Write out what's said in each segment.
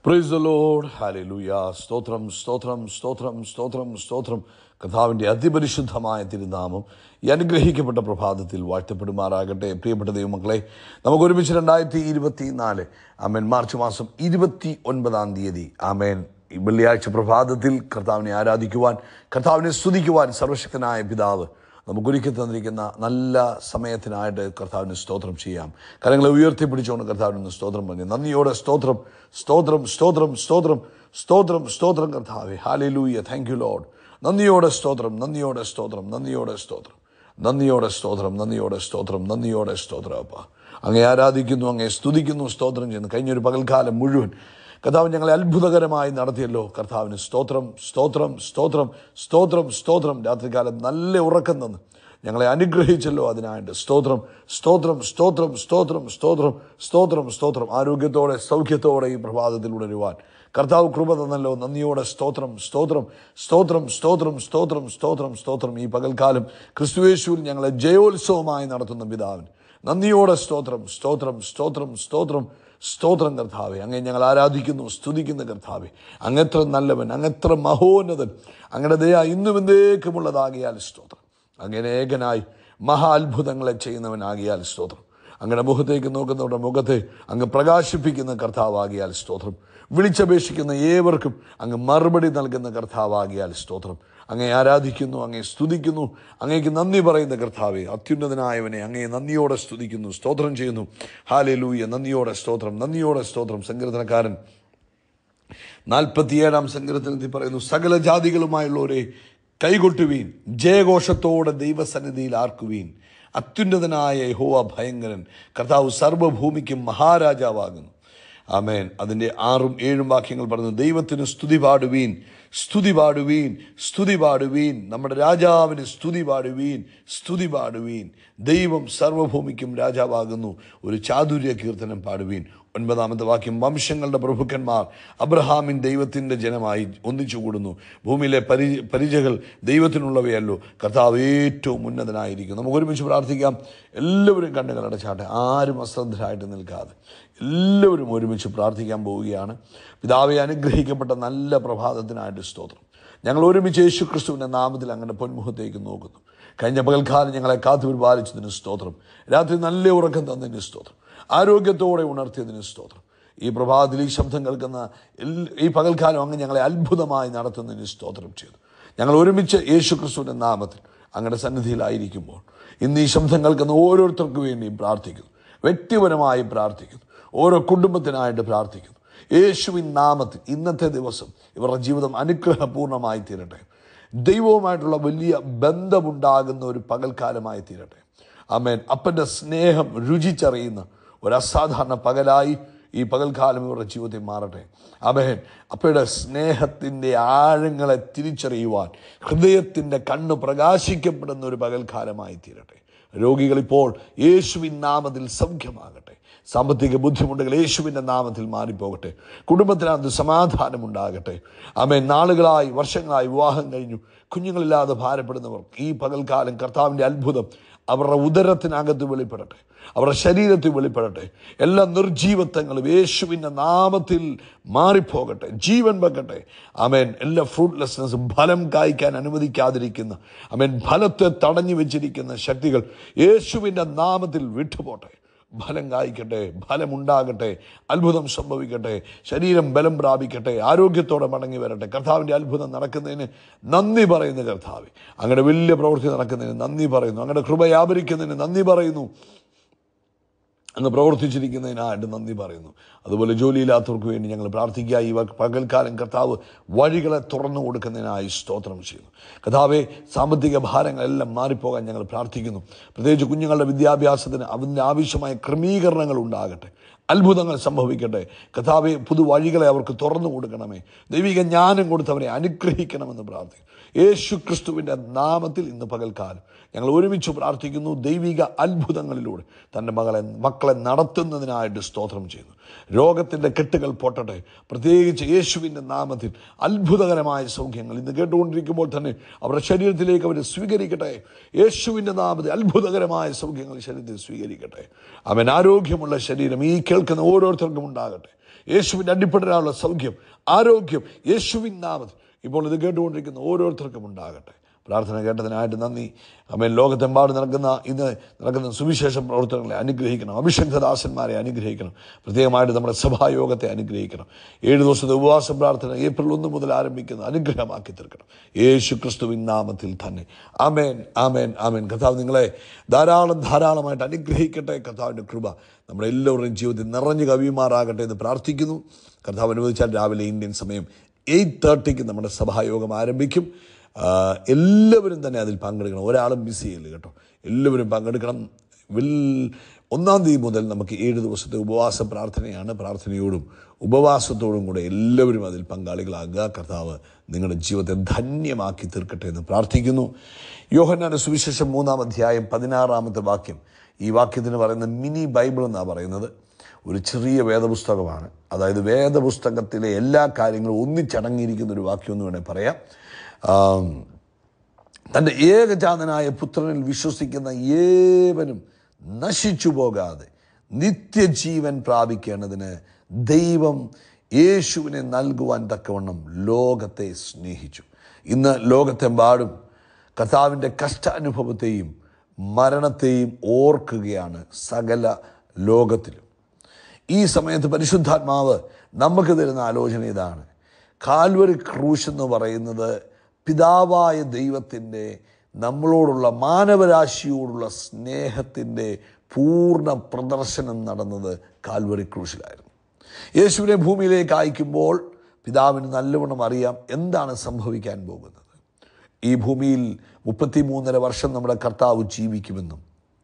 praise the load ഹാലൂയ സ്തോത്രം സ്തോത്രം സ്തോത്രം സ്തോത്രം സ്തോത്രം കർത്താവിൻ്റെ അതിപരിശുദ്ധമായ തിരുനാമം ഈ അനുഗ്രഹിക്കപ്പെട്ട പ്രഭാതത്തിൽ വാഴ്ത്തപ്പെടുമാറാകട്ടെ പ്രിയപ്പെട്ട ദൈവമക്കളെ നമുക്ക് ഒരുമിച്ച് രണ്ടായിരത്തി ഇരുപത്തി നാല് ആമേൻ മാർച്ച് മാസം ഇരുപത്തി ഒൻപതാം തീയതി ആമേൻ ഈ വെള്ളിയാഴ്ച പ്രഭാതത്തിൽ കർത്താവിനെ ആരാധിക്കുവാൻ കർത്താവിനെ സ്തുതിക്കുവാൻ സർവശക്തനായ പിതാവ് നമുക്കൊരുക്കി തന്നിരിക്കുന്ന നല്ല സമയത്തിനായിട്ട് കർത്താവിന് സ്തോത്രം ചെയ്യാം കരങ്ങളെ ഉയർത്തിപ്പിടിച്ചുകൊണ്ട് കർത്താവിന് സ്തോത്രം പറഞ്ഞു നന്ദിയോടെ സ്തോത്രം സ്തോത്രം സ്തോത്രം സ്തോത്രം സ്തോത്രം സ്തോത്രം കർത്താവെ ഹാലിലൂയ താങ്ക് യു ലോഡ് നന്ദിയോടെ സ്തോത്രം നന്ദിയോടെ സ്തോത്രം നന്ദിയോടെ സ്തോത്രം നന്ദിയോടെ സ്തോത്രം നന്ദിയോടെ സ്തോത്രം നന്ദിയോടെ സ്തോത്രം അപ്പ അങ്ങേ ആരാധിക്കുന്നു അങ്ങേ സ്തുതിക്കുന്നു സ്തോത്രം ചെയ്യുന്നു കഴിഞ്ഞൊരു പകൽക്കാലം മുഴുവൻ കർത്താവ് ഞങ്ങളെ അത്ഭുതകരമായി നടത്തിയല്ലോ കർത്താവിന് സ്തോത്രം സ്തോത്രം സ്തോത്രം സ്തോത്രം സ്തോത്രം രാത്രികാലം നല്ല ഉറക്കം തന്ന് ഞങ്ങളെ അനുഗ്രഹിച്ചല്ലോ അതിനായിട്ട് സ്തോത്രം സ്തോത്രം സ്തോത്രം സ്തോത്രം സ്തോത്രം സ്തോത്രം സ്തോത്രം ആരോഗ്യത്തോടെ സൗഖ്യത്തോടെ ഈ പ്രഭാതത്തിൽ ഉണരുവാൻ കർത്താവ് കൃപ തന്നല്ലോ നന്ദിയോടെ സ്തോത്രം സ്തോത്രം സ്തോത്രം സ്തോത്രം സ്തോത്രം സ്തോത്രം സ്തോത്രം ഈ പകൽക്കാലം ക്രിസ്തുവേശുവിൽ ഞങ്ങളെ ജയോത്സവമായി നടത്തുന്ന പിതാവിന് നന്ദിയോടെ സ്തോത്രം സ്തോത്രം സ്തോത്രം സ്തോത്രം സ്തോത്രം കർത്താവെ അങ്ങേ ഞങ്ങൾ ആരാധിക്കുന്നു സ്തുതിക്കുന്ന കർത്താവെ അങ്ങെത്ര നല്ലവൻ അങ്ങെത്ര മഹോന്നതൻ അങ്ങയുടെ ദയ ഇന്നും എന്തേക്കുമുള്ളതാകിയാൽ സ്തോത്രം അങ്ങനെ ഏകനായി മഹാ അത്ഭുതങ്ങളെ ചെയ്യുന്നവനാകിയാൽ സ്തോത്രം അങ്ങയുടെ മുഖത്തേക്ക് നോക്കുന്നവരുടെ മുഖത്തെ അങ്ങ് പ്രകാശിപ്പിക്കുന്ന കർത്താവാകിയാൽ സ്തോത്രം വിളിച്ചപേക്ഷിക്കുന്ന ഏവർക്കും അങ്ങ് മറുപടി നൽകുന്ന കർത്താവാകിയാൽ സ്തോത്രം അങ്ങേ ആരാധിക്കുന്നു അങ്ങേ സ്തുതിക്കുന്നു അങ്ങേക്ക് നന്ദി പറയുന്ന കർത്താവെ അത്യുന്നതനായവനെ അങ്ങേ നന്ദിയോടെ സ്തുതിക്കുന്നു സ്തോത്രം ചെയ്യുന്നു ഹാലെ ലൂയ നന്ദിയോടെ സ്തോത്രം നന്ദിയോടെ സ്തോത്രം സങ്കീർത്തനക്കാരൻ നാൽപ്പത്തിയേഴാം സങ്കീർത്തനത്തിൽ പറയുന്നു സകല ജാതികളുമായുള്ളവരെ കൈകൊട്ടുവീൻ ജയഘോഷത്തോടെ ദൈവസന്നിധിയിൽ ആർക്കുവീൻ അത്യുന്നതനായ യഹോവ ഭയങ്കരൻ കർത്താവ് സർവ്വഭൂമിക്കും മഹാരാജാവാകുന്നു ആമേൻ അതിൻ്റെ ആറും ഏഴും വാക്യങ്ങൾ പറഞ്ഞു ദൈവത്തിന് സ്തുതി പാടുവീൻ സ്തുതി പാടുവീൻ സ്തുതി പാടുവീൻ നമ്മുടെ രാജാവിന് സ്തുതി പാടുവീൻ സ്തുതി പാടുവീൻ ദൈവം സർവ്വഭൂമിക്കും രാജാവാകുന്നു ഒരു ചാതുര്യ കീർത്തനം പാടുവീൻ ഒൻപതാമത്തെ വാക്യം വംശങ്ങളുടെ പ്രഭുക്കന്മാർ അബ്രഹാമിൻ ദൈവത്തിൻ്റെ ജനമായി ഒന്നിച്ചു കൂടുന്നു ഭൂമിയിലെ പരി പരിചകൾ ദൈവത്തിനുള്ളവയല്ലോ കർത്താവ് ഏറ്റവും ഉന്നതനായിരിക്കും നമുക്ക് ഒരുമിച്ച് പ്രാർത്ഥിക്കാം എല്ലാവരും കണ്ണുകൾ അടച്ചാട്ടെ ആരും അശ്രദ്ധരായിട്ട് നിൽക്കാതെ എല്ലാവരും ഒരുമിച്ച് പ്രാർത്ഥിക്കാൻ പോവുകയാണ് പിതാവെ അനുഗ്രഹിക്കപ്പെട്ട നല്ല പ്രഭാതത്തിനായിട്ട് സ്തോത്രം ഞങ്ങൾ ഒരുമിച്ച് യേശു ക്രിസ്തുവിൻ്റെ നാമത്തിൽ അങ്ങനെ പൊന്മുഖത്തേക്ക് നോക്കുന്നു കഴിഞ്ഞ പകൽക്കാലം ഞങ്ങളെ കാത്തു പരിപാലിച്ചതിന് സ്തോത്രം രാത്രി നല്ല ഉറക്കം തന്നതിന് സ്തോത്രം ആരോഗ്യത്തോടെ ഉണർത്തിയതിന് സ്തോത്രം ഈ പ്രഭാതത്തിൽ ഈ ശബ്ദം കേൾക്കുന്ന എല്ല- ഈ പകൽക്കാലം അങ്ങ് ഞങ്ങളെ അത്ഭുതമായി നടത്തുന്നതിന് സ്തോത്രം ചെയ്തു ഞങ്ങൾ ഒരുമിച്ച് യേശു ക്രിസ്തുവിൻ്റെ നാമത്തിൽ അങ്ങയുടെ സന്നിധിയിലായിരിക്കുമ്പോൾ ഇന്ന് ഈ ശബ്ദം കേൾക്കുന്ന ഓരോരുത്തർക്കു വേണ്ടിയും പ്രാർത്ഥിക്കുന്നു വ്യക്തിപരമായി പ്രാർത്ഥിക്കുന്നു ഓരോ കുടുംബത്തിനായിട്ട് പ്രാർത്ഥിക്കുന്നു യേശുവിൻ നാമത്തിൽ ഇന്നത്തെ ദിവസം ഇവരുടെ ജീവിതം അനുഗ്രഹപൂർണ്ണമായി തീരട്ടെ ദൈവവുമായിട്ടുള്ള വലിയ ബന്ധമുണ്ടാകുന്ന ഒരു പകൽക്കാലമായി തീരട്ടെ അമേൻ അപ്പൻ്റെ സ്നേഹം രുചിച്ചറിയുന്ന ഒരു അസാധാരണ പകലായി ഈ പകൽക്കാലം ഇവരുടെ ജീവിതത്തിൽ മാറട്ടെ അമേൻ അപ്പയുടെ സ്നേഹത്തിൻ്റെ ആഴങ്ങളെ തിരിച്ചറിയുവാൻ ഹൃദയത്തിൻ്റെ കണ്ണ് പ്രകാശിക്കപ്പെടുന്ന ഒരു പകൽക്കാലമായി തീരട്ടെ രോഗികളിപ്പോൾ യേശുവിൻ നാമത്തിൽ സൗഖ്യമാകട്ടെ സാമ്പത്തിക ബുദ്ധിമുട്ടുകൾ യേശുവിൻ്റെ നാമത്തിൽ മാറിപ്പോകട്ടെ കുടുംബത്തിനകത്ത് സമാധാനമുണ്ടാകട്ടെ അമേ നാളുകളായി വർഷങ്ങളായി വിവാഹം കഴിഞ്ഞു കുഞ്ഞുങ്ങളില്ലാതെ ഭാരപ്പെടുന്നവർ ഈ പകൽക്കാലം കർത്താവിൻ്റെ അത്ഭുതം അവരുടെ ഉദരത്തിനകത്ത് വെളിപ്പെടട്ടെ അവരുടെ ശരീരത്തിൽ വെളിപ്പെടട്ടെ എല്ലാ നിർജീവത്വങ്ങളും യേശുവിൻ്റെ നാമത്തിൽ മാറിപ്പോകട്ടെ ജീവൻ വെക്കട്ടെ അമേൻ എല്ലാ ഫ്രൂട്ട്ലെസ്നെസ്സും ഫലം കായ്ക്കാൻ അനുവദിക്കാതിരിക്കുന്ന അമേൻ ഫലത്തെ തടഞ്ഞു വെച്ചിരിക്കുന്ന ശക്തികൾ യേശുവിൻ്റെ നാമത്തിൽ വിട്ടുപോട്ടെ ഫലം കായ്ക്കട്ടെ ഫലമുണ്ടാകട്ടെ അത്ഭുതം സംഭവിക്കട്ടെ ശരീരം ബലം പ്രാപിക്കട്ടെ ആരോഗ്യത്തോടെ മടങ്ങി വരട്ടെ കർത്താവിൻ്റെ അത്ഭുതം നടക്കുന്നതിന് നന്ദി പറയുന്ന കർത്താവ് അങ്ങനെ വലിയ പ്രവൃത്തി നടക്കുന്നതിന് നന്ദി പറയുന്നു അങ്ങനെ കൃപ വ്യാപരിക്കുന്നതിന് നന്ദി പറയുന്നു അങ്ങ് പ്രവർത്തിച്ചിരിക്കുന്നതിനായിട്ട് നന്ദി പറയുന്നു അതുപോലെ ജോലിയില്ലാത്തവർക്ക് വേണ്ടി ഞങ്ങൾ പ്രാർത്ഥിക്കുക ഈ വ- പകൽക്കാലം കർത്താവ് വഴികളെ തുറന്നു കൊടുക്കുന്നതിനായി സ്തോത്രം ചെയ്യുന്നു കർത്താവെ സാമ്പത്തിക ഭാരങ്ങളെല്ലാം മാറിപ്പോകാൻ ഞങ്ങൾ പ്രാർത്ഥിക്കുന്നു പ്രത്യേകിച്ച് കുഞ്ഞുങ്ങളുടെ വിദ്യാഭ്യാസത്തിന് അതിൻ്റെ ആവശ്യമായ ക്രമീകരണങ്ങൾ ഉണ്ടാകട്ടെ അത്ഭുതങ്ങൾ സംഭവിക്കട്ടെ കഥാവെ പുതുവഴികളെ അവർക്ക് തുറന്നു കൊടുക്കണമേ ദൈവിക ജ്ഞാനം കൊടുത്തവരെ അനുഗ്രഹിക്കണമെന്ന് പ്രാർത്ഥിക്കും യേശു ക്രിസ്തുവിൻ്റെ നാമത്തിൽ ഇന്ന് പകൽക്കാലം ഞങ്ങൾ ഒരുമിച്ച് പ്രാർത്ഥിക്കുന്നു ദൈവിക അത്ഭുതങ്ങളിലൂടെ തൻ്റെ മകളെ മക്കളെ നടത്തുന്നതിനായിട്ട് സ്തോത്രം ചെയ്യുന്നു രോഗത്തിൻ്റെ കെട്ടുകൾ പൊട്ടട്ടെ പ്രത്യേകിച്ച് യേശുവിൻ്റെ നാമത്തിൽ അത്ഭുതകരമായ സൗഖ്യങ്ങൾ ഇന്ന് കേട്ടുകൊണ്ടിരിക്കുമ്പോൾ തന്നെ അവരുടെ ശരീരത്തിലേക്ക് അവർ സ്വീകരിക്കട്ടെ യേശുവിൻ്റെ നാമത്തിൽ അത്ഭുതകരമായ സൗഖ്യങ്ങൾ ശരീരത്തിൽ സ്വീകരിക്കട്ടെ അവൻ ആരോഗ്യമുള്ള ശരീരം ഈ കേൾക്കുന്ന ഓരോരുത്തർക്കും ഉണ്ടാകട്ടെ യേശുവിൻ്റെ അടിപ്പെടാനുള്ള സൗഖ്യം ആരോഗ്യം യേശുവിൻ നാമത്തിൽ ഇപ്പോൾ ഇത് കേട്ടുകൊണ്ടിരിക്കുന്ന ഓരോരുത്തർക്കും ഉണ്ടാകട്ടെ പ്രാർത്ഥന കേട്ടതിനായിട്ട് നന്ദി അമ്മൻ ലോകത്തെമ്പാട് നടക്കുന്ന ഇന്ന് നടക്കുന്ന സുവിശേഷ പ്രവർത്തനങ്ങളെ അനുഗ്രഹിക്കണം അഭിഷക്തദാസന്മാരെ അനുഗ്രഹിക്കണം പ്രത്യേകമായിട്ട് നമ്മുടെ സഭായോഗത്തെ അനുഗ്രഹിക്കണം ഏഴ് ദിവസത്തെ ഉപവാസ പ്രാർത്ഥന ഏപ്രിൽ ഒന്ന് മുതൽ ആരംഭിക്കുന്ന അനുഗ്രഹമാക്കി തീർക്കണം യേശു ക്രിസ്തുവിൻ നാമത്തിൽ തന്നെ ആമേൻ ആമേൻ ആമേൻ കർത്താവ് നിങ്ങളെ ധാരാളം ധാരാളമായിട്ട് അനുഗ്രഹിക്കട്ടെ കർത്താവിൻ്റെ കൃപ നമ്മുടെ എല്ലാവരുടെയും ജീവിതത്തിൽ നിറഞ്ഞു കവിയുമാറാകട്ടെ എന്ന് പ്രാർത്ഥിക്കുന്നു കർത്താവ് അനുവദിച്ചാൽ രാവിലെ ഇന്ത്യൻ സമയം എയ്റ്റ് തേർട്ടിക്ക് നമ്മുടെ സഭായോഗം ആരംഭിക്കും ആ, എല്ലാവരും തന്നെ അതിൽ പങ്കെടുക്കണം ഒരാളും മിസ് ചെയ്യല്ല കേട്ടോ എല്ലാവരും പങ്കെടുക്കണം വിൽ ഒന്നാം തീയതി മുതൽ നമുക്ക് ഏഴ് ദിവസത്തെ ഉപവാസ പ്രാർത്ഥനയാണ് പ്രാർത്ഥനയോടും ഉപവാസത്തോടും കൂടെ എല്ലാവരും അതിൽ പങ്കാളികളാകുക കർത്താവ് നിങ്ങളുടെ ജീവിതത്തെ ധന്യമാക്കി തീർക്കട്ടെ എന്ന് പ്രാർത്ഥിക്കുന്നു യോഹന്നാന്റെ സുവിശേഷം മൂന്നാം അധ്യായം പതിനാറാമത്തെ വാക്യം ഈ വാക്യത്തിന് പറയുന്ന മിനി ബൈബിൾ എന്നാണ് പറയുന്നത് ഒരു ചെറിയ വേദപുസ്തകമാണ് അതായത് വേദപുസ്തകത്തിലെ എല്ലാ കാര്യങ്ങളും ഒന്നിച്ചടങ്ങിയിരിക്കുന്ന ഒരു വാക്യം എന്ന് വേണേൽ പറയാം ആം, തൻ്റെ ഏകജാതനായ പുത്രനിൽ വിശ്വസിക്കുന്ന ഏവനും നശിച്ചു പോകാതെ നിത്യജീവൻ പ്രാപിക്കേണ്ടതിന് ദൈവം യേശുവിനെ നൽകുവാൻ തക്കവണ്ണം ലോകത്തെ സ്നേഹിച്ചു ഇന്ന് ലോകത്തെമ്പാടും കർത്താവിൻ്റെ കഷ്ടാനുഭവത്തെയും മരണത്തെയും ഓർക്കുകയാണ് സകല ലോകത്തിലും ഈ സമയത്ത് പരിശുദ്ധാത്മാവ് നമുക്ക് തരുന്ന ആലോചന ഇതാണ് കാൽവരി ക്രൂശ് എന്ന് പറയുന്നത് പിതാവായ ദൈവത്തിൻ്റെ നമ്മളോടുള്ള മാനവരാശിയോടുള്ള സ്നേഹത്തിൻ്റെ പൂർണ്ണ പ്രദർശനം നടന്നത് കാൽവരി ക്രൂശിലായിരുന്നു യേശുവിനെ ഭൂമിയിലേക്ക് അയക്കുമ്പോൾ പിതാവിന് നല്ലവണ്ണം അറിയാം എന്താണ് സംഭവിക്കാൻ പോകുന്നത് ഈ ഭൂമിയിൽ മുപ്പത്തിമൂന്നര വർഷം നമ്മുടെ കർത്താവ് ജീവിക്കുമെന്നും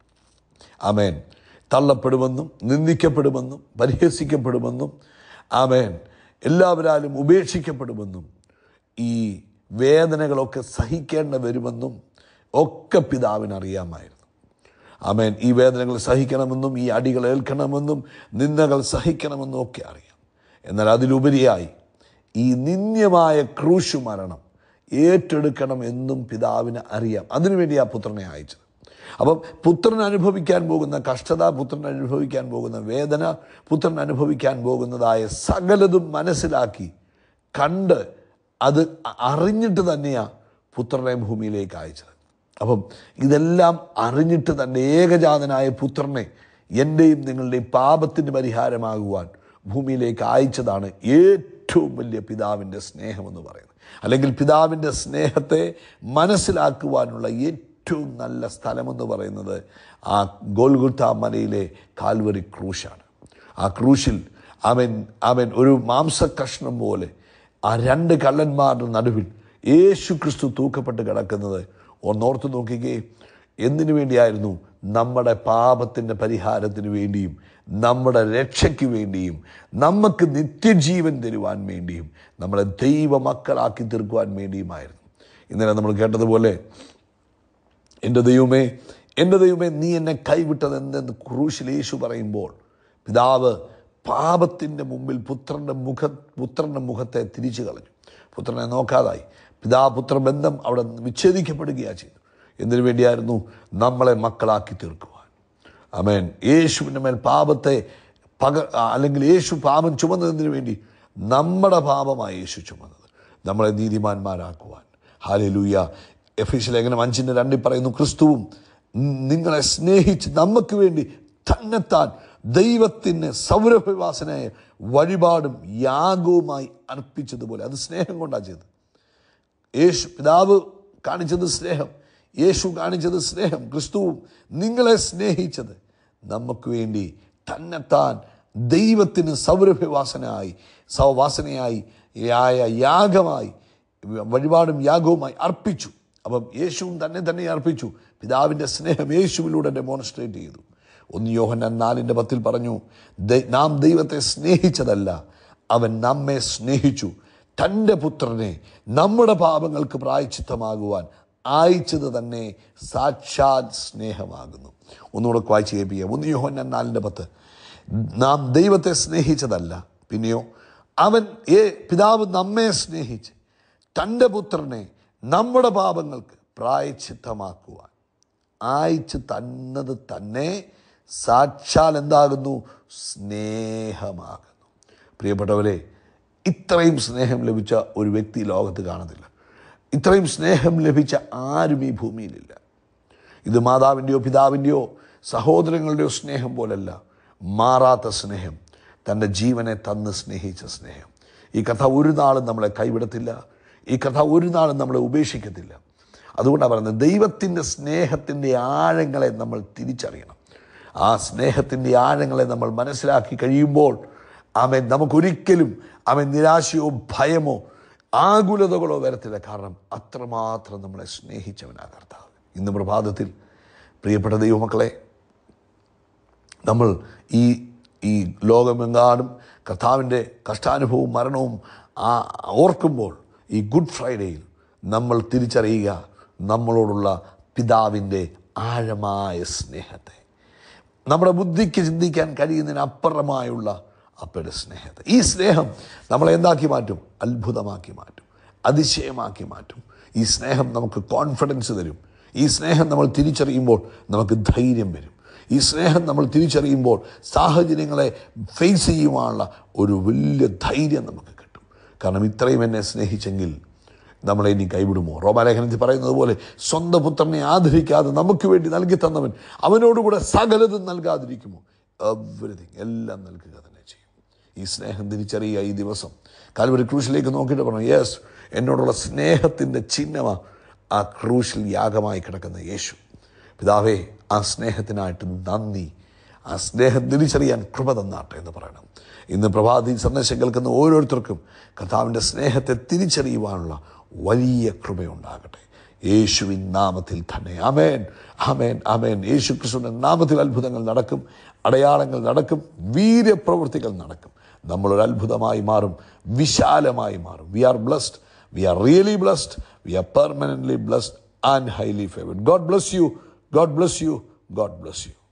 ആമേൻ തള്ളപ്പെടുമെന്നും നിന്ദിക്കപ്പെടുമെന്നും പരിഹസിക്കപ്പെടുമെന്നും ആമേൻ എല്ലാവരാലും ഉപേക്ഷിക്കപ്പെടുമെന്നും ഈ വേദനകളൊക്കെ സഹിക്കേണ്ട വരുമെന്നും ഒക്കെ പിതാവിന് അറിയാമായിരുന്നു ആമേൻ ഈ വേദനകൾ സഹിക്കണമെന്നും ഈ അടികൾ ഏൽക്കണമെന്നും നിന്ദകൾ സഹിക്കണമെന്നും ഒക്കെ അറിയാം എന്നാൽ അതിലുപരിയായി ഈ നിന്ദ്യമായ ക്രൂശു മരണം ഏറ്റെടുക്കണം എന്നും പിതാവിന് അറിയാം അതിനുവേണ്ടി ആ പുത്രനെ അയച്ചത് അപ്പം പുത്രൻ അനുഭവിക്കാൻ പോകുന്ന കഷ്ടത പുത്രൻ അനുഭവിക്കാൻ പോകുന്ന വേദന പുത്രൻ അനുഭവിക്കാൻ പോകുന്നതായ സകലതും മനസ്സിലാക്കി കണ്ട് അത് അറിഞ്ഞിട്ട് തന്നെയാണ് പുത്രനെ ഭൂമിയിലേക്ക് അയച്ചത് അപ്പം ഇതെല്ലാം അറിഞ്ഞിട്ട് തൻ്റെ ഏകജാതനായ പുത്രനെ എൻ്റെയും നിങ്ങളുടെയും പാപത്തിന് പരിഹാരമാകുവാൻ ഭൂമിയിലേക്ക് അയച്ചതാണ് ഏറ്റവും വലിയ പിതാവിൻ്റെ സ്നേഹമെന്ന് പറയുന്നത് അല്ലെങ്കിൽ പിതാവിൻ്റെ സ്നേഹത്തെ മനസ്സിലാക്കുവാനുള്ള ഏറ്റവും നല്ല സ്ഥലമെന്ന് പറയുന്നത് ആ ഗോൽഗുത്ത മലയിലെ കാൽവരി ക്രൂശാണ് ആ ക്രൂശിൽ അവൻ അവൻ ഒരു മാംസകഷ്ണം പോലെ ആ രണ്ട് കള്ളന്മാരുടെ നടുവിൽ യേശു ക്രിസ്തു തൂക്കപ്പെട്ട് കിടക്കുന്നത് ഒന്നോർത്ത് നോക്കിക്കേ എന്തിനു വേണ്ടിയായിരുന്നു നമ്മുടെ പാപത്തിൻ്റെ പരിഹാരത്തിന് വേണ്ടിയും നമ്മുടെ രക്ഷയ്ക്ക് വേണ്ടിയും നമുക്ക് നിത്യജീവൻ തരുവാൻ വേണ്ടിയും നമ്മളെ ദൈവമക്കളാക്കി തീർക്കുവാൻ വേണ്ടിയുമായിരുന്നു ഇന്നലെ നമ്മൾ കേട്ടതുപോലെ എൻ്റെ ദൈവമേ എൻ്റെ ദൈവമേ നീ എന്നെ കൈവിട്ടത് എന്തെന്ന് ക്രൂശിൽ യേശു പറയുമ്പോൾ പിതാവ് പാപത്തിൻ്റെ മുമ്പിൽ പുത്രൻ്റെ മുഖ പുത്രൻ്റെ മുഖത്തെ തിരിച്ചു കളഞ്ഞു പുത്രനെ നോക്കാതായി പിതാപുത്ര ബന്ധം അവിടെ വിച്ഛേദിക്കപ്പെടുകയാണ് ചെയ്തു എന്തിനു വേണ്ടിയായിരുന്നു നമ്മളെ മക്കളാക്കി തീർക്കുവാൻ അമേൻ യേശുവിൻ്റെ മേൽ പാപത്തെ പക അല്ലെങ്കിൽ യേശു പാപം ചുമന്നതിന് വേണ്ടി നമ്മുടെ പാപമായി യേശു ചുമന്നത് നമ്മളെ നീതിമാന്മാരാക്കുവാൻ ഹാലലൂയ എഫീസ് ലേഖനം അഞ്ചിൻ്റെ രണ്ടിൽ പറയുന്നു ക്രിസ്തുവും നിങ്ങളെ സ്നേഹിച്ച് നമുക്ക് വേണ്ടി തന്നെത്താൻ ദൈവത്തിന് സൗരഭവാസനായ വഴിപാടും യാഗവുമായി അർപ്പിച്ചതുപോലെ അത് സ്നേഹം കൊണ്ടാണ് ചെയ്തത് യേശു പിതാവ് കാണിച്ചത് സ്നേഹം യേശു കാണിച്ചത് സ്നേഹം ക്രിസ്തുവും നിങ്ങളെ സ്നേഹിച്ചത് നമുക്ക് വേണ്ടി തന്നെത്താൻ ദൈവത്തിന് സൗരഭ്യവാസനായി സൗവാസനയായി യായ യാഗമായി വഴിപാടും യാഗവുമായി അർപ്പിച്ചു അപ്പം യേശുവും തന്നെ തന്നെ അർപ്പിച്ചു പിതാവിൻ്റെ സ്നേഹം യേശുവിലൂടെ ഡെമോൺസ്ട്രേറ്റ് ചെയ്തു ഒന്ന് യോഹന്നാൻ നാലിൻ്റെ പത്തിൽ പറഞ്ഞു "ദൈ- നാം ദൈവത്തെ സ്നേഹിച്ചതല്ല അവൻ നമ്മെ സ്നേഹിച്ചു തൻ്റെ പുത്രനെ നമ്മുടെ പാപങ്ങൾക്ക് പ്രായച്ചിത്തമാകുവാൻ അയച്ചത് തന്നെ സാക്ഷാത് സ്നേഹമാകുന്നു ഒന്നുകൂടെ വായിച്ച് കേൾപ്പിക്കുക ഒന്ന് യോഹന്നാൻ നാലിൻ്റെ പത്ത് നാം ദൈവത്തെ സ്നേഹിച്ചതല്ല പിന്നെയോ അവൻ ഏ പിതാവ് നമ്മെ സ്നേഹിച്ച് തൻ്റെ പുത്രനെ നമ്മുടെ പാപങ്ങൾക്ക് പ്രായച്ചിത്തമാക്കുവാൻ അയച്ച് തന്നത് തന്നെ സാക്ഷാൽ എന്താകുന്നു സ്നേഹമാകുന്നു പ്രിയപ്പെട്ടവരെ ഇത്രയും സ്നേഹം ലഭിച്ച ഒരു വ്യക്തി ലോകത്ത് കാണുന്നില്ല ഇത്രയും സ്നേഹം ലഭിച്ച ആരും ഈ ഭൂമിയിലില്ല ഇത് മാതാവിൻ്റെയോ പിതാവിൻ്റെയോ സഹോദരങ്ങളുടെയോ സ്നേഹം പോലല്ല മാറാത്ത സ്നേഹം തൻ്റെ ജീവനെ തന്ന് സ്നേഹിച്ച സ്നേഹം ഈ കഥ ഒരു നാളും നമ്മളെ കൈവിടത്തില്ല ഈ കഥ ഒരു നാളും നമ്മളെ ഉപേക്ഷിക്കത്തില്ല അതുകൊണ്ടാണ് പറയുന്നത് ദൈവത്തിൻ്റെ സ്നേഹത്തിൻ്റെ ആഴങ്ങളെ നമ്മൾ തിരിച്ചറിയണം ആ സ്നേഹത്തിൻ്റെ ആഴങ്ങളെ നമ്മൾ മനസ്സിലാക്കി കഴിയുമ്പോൾ അവൻ നമുക്കൊരിക്കലും അവൻ നിരാശയോ ഭയമോ ആകുലതകളോ വരത്തില്ല കാരണം അത്രമാത്രം നമ്മളെ സ്നേഹിച്ചവനാ കർത്താവ് ഇന്ന് പ്രഭാതത്തിൽ പ്രിയപ്പെട്ട ദൈവമക്കളെ നമ്മൾ ഈ ഈ ലോകമെങ്ങാടും കർത്താവിൻ്റെ കഷ്ടാനുഭവവും മരണവും ആ ഓർക്കുമ്പോൾ ഈ ഗുഡ് ഫ്രൈഡേയിൽ നമ്മൾ തിരിച്ചറിയുക നമ്മളോടുള്ള പിതാവിൻ്റെ ആഴമായ സ്നേഹത്തെ നമ്മുടെ ബുദ്ധിക്ക് ചിന്തിക്കാൻ കഴിയുന്നതിനപ്പുറമായുള്ള അപ്പയുടെ സ്നേഹത്തെ ഈ സ്നേഹം നമ്മളെ എന്താക്കി മാറ്റും അത്ഭുതമാക്കി മാറ്റും അതിശയമാക്കി മാറ്റും ഈ സ്നേഹം നമുക്ക് കോൺഫിഡൻസ് തരും ഈ സ്നേഹം നമ്മൾ തിരിച്ചറിയുമ്പോൾ നമുക്ക് ധൈര്യം വരും ഈ സ്നേഹം നമ്മൾ തിരിച്ചറിയുമ്പോൾ സാഹചര്യങ്ങളെ ഫേസ് ചെയ്യുവാനുള്ള ഒരു വലിയ ധൈര്യം നമുക്ക് കിട്ടും കാരണം ഇത്രയും എന്നെ സ്നേഹിച്ചെങ്കിൽ നമ്മളെ ഇനി കൈവിടുമോ റോമാലേഖനത്തിൽ പറയുന്നത് പോലെ സ്വന്തം പുത്രനെ ആദരിക്കാതെ നമുക്ക് വേണ്ടി നൽകി തന്നവൻ അവനോടുകൂടെ സകലതും നൽകാതിരിക്കുമോ എവറിഥിങ് എല്ലാം നൽകുക തന്നെ ചെയ്യും ഈ സ്നേഹം തിരിച്ചറിയുക ഈ ദിവസം കാൽവരി ക്രൂശിലേക്ക് നോക്കിയിട്ട് പറഞ്ഞു യെസ് എന്നോടുള്ള സ്നേഹത്തിൻ്റെ ചിഹ്നമാണ് ആ ക്രൂശിൽ യാഗമായി കിടക്കുന്ന യേശു പിതാവേ ആ സ്നേഹത്തിനായിട്ട് നന്ദി ആ സ്നേഹം തിരിച്ചറിയാൻ കൃപ തന്നാട്ടെ എന്ന് പറയണം ഇന്ന് പ്രഭാതി സന്ദേശം കേൾക്കുന്ന ഓരോരുത്തർക്കും കർത്താവിൻ്റെ സ്നേഹത്തെ തിരിച്ചറിയുവാനുള്ള വലിയ കൃപയുണ്ടാകട്ടെ യേശുവിൻ നാമത്തിൽ തന്നെ അമേൻ അമേൻ അമേൻ യേശു ക്രിസ്തുവിൻ്റെ നാമത്തിൽ അത്ഭുതങ്ങൾ നടക്കും അടയാളങ്ങൾ നടക്കും വീര്യപ്രവൃത്തികൾ നടക്കും നമ്മളൊരു അത്ഭുതമായി മാറും വിശാലമായി മാറും we are blessed we are really blessed we are permanently blessed and highly favoured God bless you God bless you God bless U